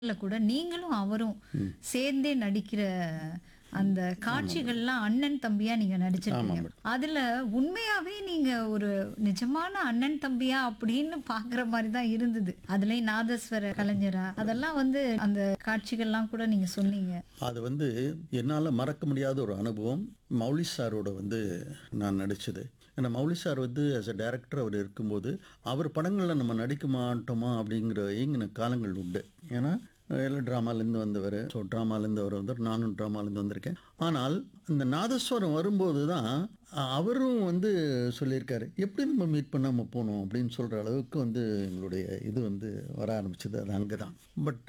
ல கூட நீங்களும் அவரும் சேர்ந்தே நடிக்கிற அந்த காட்சிகள்லாம் அண்ணன் தம்பியா நீங்க நடிச்சிருக்கீங்க அதுல உண்மையாவே நீங்க ஒரு நிஜமான அண்ணன் தம்பியா அப்படின்னு பாக்குற மாதிரி தான் இருந்தது அதுலயும் நாதஸ்வர கலைஞரா அதெல்லாம் வந்து அந்த காட்சிகள்லாம் கூட நீங்க சொன்னீங்க அது வந்து என்னால் மறக்க முடியாத ஒரு அனுபவம் மௌலி சாரோட வந்து நான் நடித்தது ஏன்னா மௌலி சார் வந்து ஆஸ் அ டைரக்டர் அவர் இருக்கும்போது அவர் படங்களில் நம்ம நடிக்க மாட்டோமா அப்படிங்கிற ஏங்கின காலங்கள் உண்டு ஏன்னா எல்லாம் ட்ராமாலேருந்து வந்தவர் ஸோ ட்ராமாலேருந்து அவர் வந்து நானும் ட்ராமாலேருந்து வந்திருக்கேன் ஆனால் இந்த நாதஸ்வரம் வரும்போது தான் அ- அவரும் வந்து சொல்லியிருக்காரு எப்படி நம்ம மீட் பண்ணாமல் போனோம் அப்படின்னு சொல்கிற அளவுக்கு வந்து எங்களுடைய இது வந்து வர ஆரம்பிச்சது அது அங்கே தான் பட்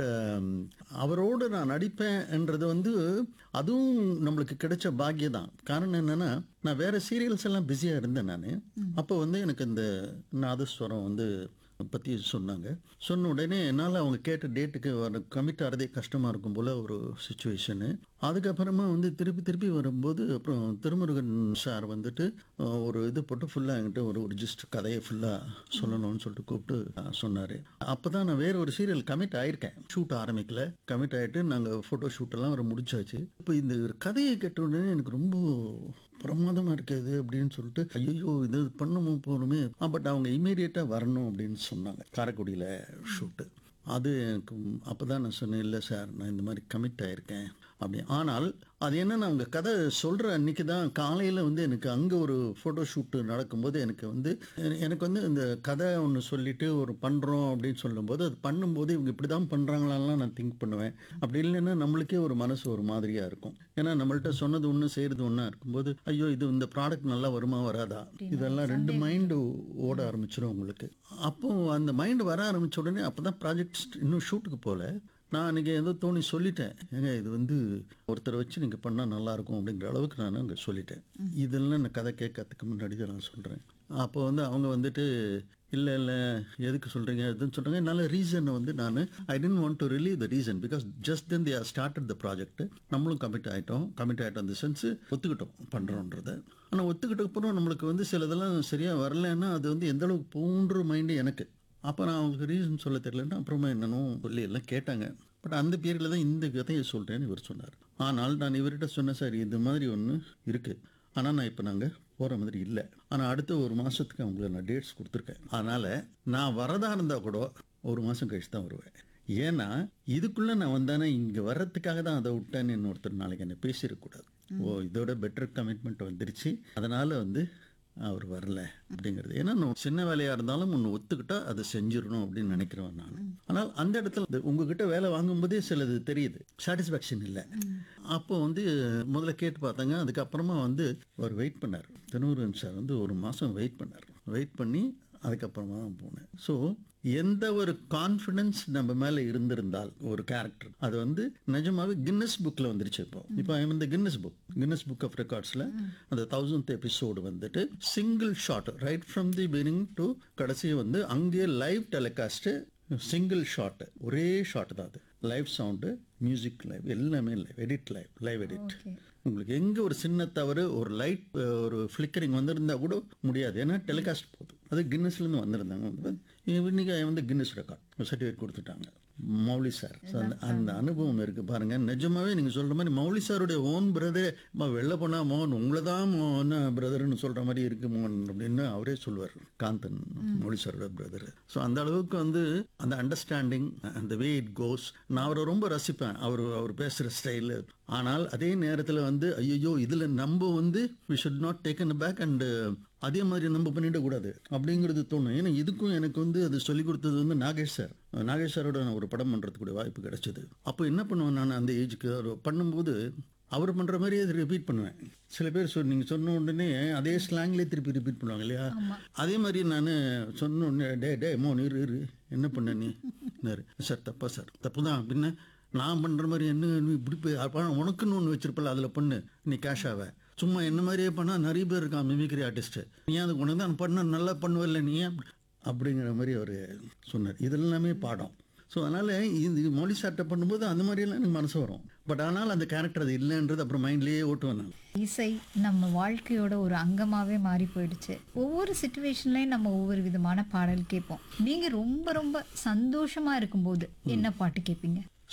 அவரோடு நான் நடிப்பேன்ன்றது வந்து அதுவும் நம்மளுக்கு கிடைச்ச பாக்கியம் தான் காரணம் என்னென்னா நான் வேறு சீரியல்ஸ் எல்லாம் பிஸியாக இருந்தேன் நான் அப்போ வந்து எனக்கு இந்த நாதஸ்வரம் வந்து பற்றி சொன்னாங்க சொன்ன உடனே என்னால் அவங்க கேட்ட டேட்டுக்கு வர கமிட் ஆகிறதே கஷ்டமாக இருக்கும் போல் ஒரு சுச்சுவேஷனு அதுக்கப்புறமா வந்து திருப்பி திருப்பி வரும்போது அப்புறம் திருமுருகன் சார் வந்துட்டு அஹ், ஒரு இது போட்டு ஃபுல்லாக என்கிட்ட ஒரு ஒரு ஜஸ்ட் கதையை ஃபுல்லாக சொல்லணும்னு சொல்லிட்டு கூப்பிட்டு அஹ், சொன்னார் அப்போ தான் நான் வேற ஒரு சீரியல் கமிட் ஆயிருக்கேன் ஷூட் ஆரம்பிக்கல கமிட் ஆகிட்டு நாங்கள் ஃபோட்டோ ஷூட்டெல்லாம் வர முடிச்சாச்சு இப்போ இந்த ஒரு கதையை கேட்ட உடனே எனக்கு ரொம்ப பிரமாதமாக இருக்குது அப்படின்னு சொல்லிட்டு ஐயோ இது பண்ணணும் போகணுமே பட் அவங்க இமீடியட்டாக வரணும் அப்படின்னு சொன்னாங்க காரைக்குடியில் ஷூட்டு அது எனக்கு அப்போ தான் நான் சொன்னேன் இல்லை சார் நான் இந்த மாதிரி கமிட் ஆயிருக்கேன் அப்படி ஆனால் அது என்னன்னா அவங்க கதை சொல்கிற அன்னைக்கு தான் காலையில் வந்து எனக்கு அங்கே ஒரு ஃபோட்டோ ஷூட்டு நடக்கும்போது எனக்கு வந்து எ- எனக்கு வந்து இந்த கதை ஒன்று சொல்லிட்டு ஒரு பண்ணுறோம் அப்படின்னு சொல்லும்போது அது பண்ணும்போது இவங்க இப்படி தான் பண்ணுறாங்களான்லாம் நான் திங்க் பண்ணுவேன் அப்படி இல்லைன்னா நம்மளுக்கே ஒரு மனசு ஒரு மாதிரியாக இருக்கும் ஏன்னா நம்மள்ட்ட சொன்னது ஒன்று செய்கிறது ஒன்றா இருக்கும்போது ஐயோ இது இந்த ப்ராடக்ட் நல்லா வருமா வராதா இதெல்லாம் ரெண்டு மைண்டு ஓட ஆரம்பிச்சிடும் உங்களுக்கு அப்போ அந்த மைண்டு வர ஆரம்பிச்ச உடனே அப்போ தான் ப்ராஜெக்ட் இன்னும் ஷூட்டுக்கு போகல நான் அன்றைக்கி ஏதோ தோணி சொல்லிட்டேன் ஏங்க இது வந்து ஒருத்தரை வச்சு நீங்கள் பண்ணால் நல்லாயிருக்கும் அப்படிங்கிற அளவுக்கு நான் அங்கே சொல்லிட்டேன் இதெல்லாம் நான் கதை கேட்கறதுக்கு முன்னாடி தான் நான் சொல்கிறேன் அப்போ வந்து அவங்க வந்துட்டு இல்லை இல்லை எதுக்கு சொல்கிறீங்க எதுன்னு சொல்கிறாங்க என்னால் ரீசனை வந்து நான் I didn't want to relieve the reason because just then the started the project நம்மளும் கமிட் ஆகிட்டோம் கமிட் ஆகிட்டோம் அந்த சென்ஸ் ஒத்துக்கிட்டோம் பண்ணுறோன்றத ஆனால் ஒத்துக்கிட்ட அப்புறம் நம்மளுக்கு வந்து சிலதெல்லாம் சரியாக வரலைன்னா அது வந்து எந்த அளவுக்கு போன்ற மைண்டு எனக்கு அப்போ நான் அவங்களுக்கு ரீசன் சொல்ல தெரியலன்னா அப்புறமா என்னன்னு சொல்லி எல்லாம் கேட்டாங்க பட் அந்த பீரியடில் தான் இந்த கதையை சொல்கிறேன்னு இவர் சொன்னார் ஆனால் நான் இவர்கிட்ட சொன்னேன் சார் இது மாதிரி ஒன்று இருக்குது ஆனால் நான் இப்போ நாங்கள் போகிற மாதிரி இல்லை ஆனால் அடுத்த ஒரு மாதத்துக்கு அவங்களுக்கு நான் டேட்ஸ் கொடுத்துருக்கேன் அதனால் நான் வரதா இருந்தால் கூட ஒரு மாதம் கழிச்சு தான் வருவேன் ஏன்னா இதுக்குள்ளே நான் வந்தானே இங்கே வர்றதுக்காக தான் அதை விட்டேன்னு இன்னொருத்தர் நாளைக்கு என்னை பேசிடக்கூடாது ஓ இதோட பெட்டர் கமிட்மெண்ட் வந்துருச்சு அதனால் வந்து அவர் வரல அப்படிங்கிறது ஏன்னா நான் சின்ன வேலையாக இருந்தாலும் ஒன்று ஒத்துக்கிட்டா அதை செஞ்சிடணும் அப்படின்னு நினைக்கிறேன் நான் ஆனால் அந்த இடத்துல இந்த உங்ககிட்ட வேலை வாங்கும்போதே சிலது தெரியுது சாட்டிஸ்ஃபேக்ஷன் இல்லை அப்போ வந்து முதல்ல கேட்டு பார்த்தாங்க அதுக்கப்புறமா வந்து அவர் வெயிட் பண்ணார் திருமுருகன் சார் வந்து ஒரு மாதம் வெயிட் பண்ணார் வெயிட் பண்ணி அதுக்கப்புறமா தான் போனேன் ஸோ எந்த ஒரு கான்ஃபிடன்ஸ் நம்ம மேலே இருந்திருந்தால் ஒரு கேரக்டர் அது வந்து நிஜமாவே கின்னஸ் புக்கில் வந்துருச்சு இப்போ இப்போ இந்த Guinness book Guinness book of ரெக்கார்ட்ஸில் அந்த தௌசண்ட் எபிசோடு வந்துட்டு single shot right from the beginning to கடைசி வந்து அங்கேயே லைவ் டெலிகாஸ்ட்டு சிங்கிள் ஷாட் ஒரே ஷாட் தான் அது லைவ் சவுண்டு மியூசிக் லைவ் எல்லாமே live edit live live edit Okay. உங்களுக்கு எங்கே ஒரு சின்ன தவறு ஒரு லைட் ஒரு ஃப்ளிக்கரிங் வந்திருந்தா கூட முடியாது ஏன்னா டெலிகாஸ்ட் போகுது அது கின்னஸ்லேருந்து வந்திருந்தாங்க வந்து இன்னைக்கு வந்து கின்னஸ் ரெக்கார்ட் சர்டிஃபிகேட் கொடுத்துட்டாங்க மௌலி சார் So, அந்த அந்த அனுபவம் இருக்குது பாருங்க நிஜமாவே நீங்கள் சொல்கிற மாதிரி மௌலி சாருடைய ஓன் பிரதர் வெளில போனால் மோகன் உங்களை தான் மோகன் பிரதர்னு சொல்கிற மாதிரி இருக்கு மோகன் அப்படின்னு அவரே சொல்லுவார் காந்தன் மௌலி சாரோட பிரதர் ஸோ அந்த அளவுக்கு வந்து அந்த அண்டர்ஸ்டாண்டிங் அந்த வே இட் கோஸ் நான் அவரை ரொம்ப ரசிப்பேன் அவர் அவர் பேசுகிற ஸ்டைலு ஆனால் அதே நேரத்தில் வந்து ஐயோ இதில் நம்ம வந்து we should not taken back and அதே மாதிரி நம்ம பண்ணிட கூடாது அப்படிங்கிறது தோணும் ஏன்னா இதுக்கும் எனக்கு வந்து அது சொல்லிக் கொடுத்தது வந்து நாகேஷ் சார் நாகேஷ் சாரோட நான் ஒரு படம் பண்ணுறதுக்கு வாய்ப்பு கிடைச்சது அப்போ என்ன பண்ணுவேன் நான் அந்த ஏஜுக்கு அவர் பண்ணும்போது அவர் பண்ணுற மாதிரியே அதை ரிப்பீட் பண்ணுவேன் சில பேர் சொல் நீங்கள் சொன்ன உடனே அதே ஸ்லாங்லேயே திருப்பி ரிப்பீட் பண்ணுவாங்க இல்லையா அதே மாதிரி நான் சொன்ன உடனே டே டே மோ இரு இரு என்ன பண்ண நீ என்னாரு, சார் தப்பா சார் தப்பு தான் அப்படின்னு நான் பண்ணுற மாதிரி என்ன நீ இப்படி போய் அப்ப உனக்குன்னு ஒன்று வச்சிருப்பல அதில் பண்ணு நீ கேஷ் ஆவ சும்மா என்ன மாதிரியே பண்ணால் நிறைய பேர் இருக்கான் மிமிக்ரி ஆர்டிஸ்ட்டு நீ அது உனக்கு தான் பண்ண நல்லா பண்ணுவல்ல நீ ஏன் அப்படி- அப்படிங்கிற மாதிரி அவர் சொன்னார் இது எல்லாமே பாடம் ஸோ அதனால் இந்த மொழி சாட்டை பண்ணும்போது அந்த மாதிரியெல்லாம் எனக்கு மனசு வரும் பட் ஆனால் அந்த கேரக்டர் அது இல்லைன்றது அப்புறம் மைண்ட்லேயே ஓட்டுவேன் நான் இசை நம்ம வாழ்க்கையோட ஒரு அங்கமாவே மாறி போயிடுச்சு ஒவ்வொரு சுச்சுவேஷன்லயும் நம்ம ஒவ்வொரு விதமான பாடல் கேட்போம் நீங்க ரொம்ப ரொம்ப சந்தோஷமா இருக்கும்போது என்ன பாட்டு கேட்பீங்க